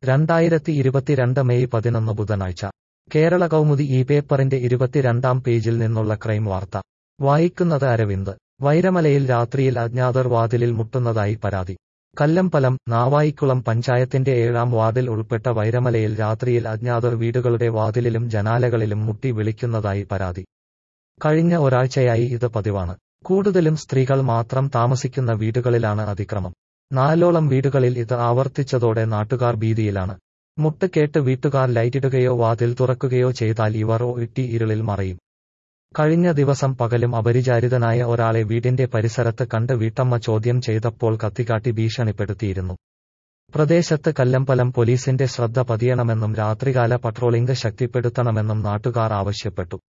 രണ്ടായിരത്തി ഇരുപത്തിരണ്ട് മെയ് പതിനൊന്ന് ബുധനാഴ്ച കേരള കൗമുദി ഈ പേപ്പറിന്റെ ഇരുപത്തിരണ്ടാം പേജിൽ നിന്നുള്ള ക്രൈം വാർത്ത വായിക്കുന്നത് അരവിന്ദ് വൈരമലയിൽ രാത്രിയിൽ അജ്ഞാതർ വാതിലിൽ മുട്ടുന്നതായി പരാതി കല്ലമ്പലം നാവായിക്കുളം പഞ്ചായത്തിന്റെ ഏഴാം വാർഡിൽ ഉൾപ്പെട്ട വൈരമലയിൽ രാത്രിയിൽ അജ്ഞാതർ വീടുകളുടെ വാതിലിലും ജനാലകളിലും മുട്ടി വിളിക്കുന്നതായി പരാതി കഴിഞ്ഞ ഒരാഴ്ചയായി ഇത് പതിവാണ് കൂടുതലും സ്ത്രീകൾ മാത്രം താമസിക്കുന്ന വീടുകളിലാണ് അതിക്രമം നാലോളം വീടുകളിൽ ഇത് ആവർത്തിച്ചതോടെ നാട്ടുകാർ ഭീതിയിലാണ് മുട്ട് കേട്ട് വീട്ടുകാർ ലൈറ്റിടുകയോ വാതിൽ തുറക്കുകയോ ചെയ്താൽ ഇവർ ഒഇട്ടി ഇരുളിൽ മറയും കഴിഞ്ഞ ദിവസം പകലും അപരിചാരിതനായ ഒരാളെ വീടിന്റെ പരിസരത്ത് കണ്ട് വീട്ടമ്മ ചോദ്യം ചെയ്തപ്പോൾ കത്തിക്കാട്ടി ഭീഷണിപ്പെടുത്തിയിരുന്നു പ്രദേശത്ത് കല്ലമ്പലം പോലീസിന്റെ ശ്രദ്ധ പതിയണമെന്നും രാത്രികാല പട്രോളിംഗ് ശക്തിപ്പെടുത്തണമെന്നും നാട്ടുകാർ ആവശ്യപ്പെട്ടു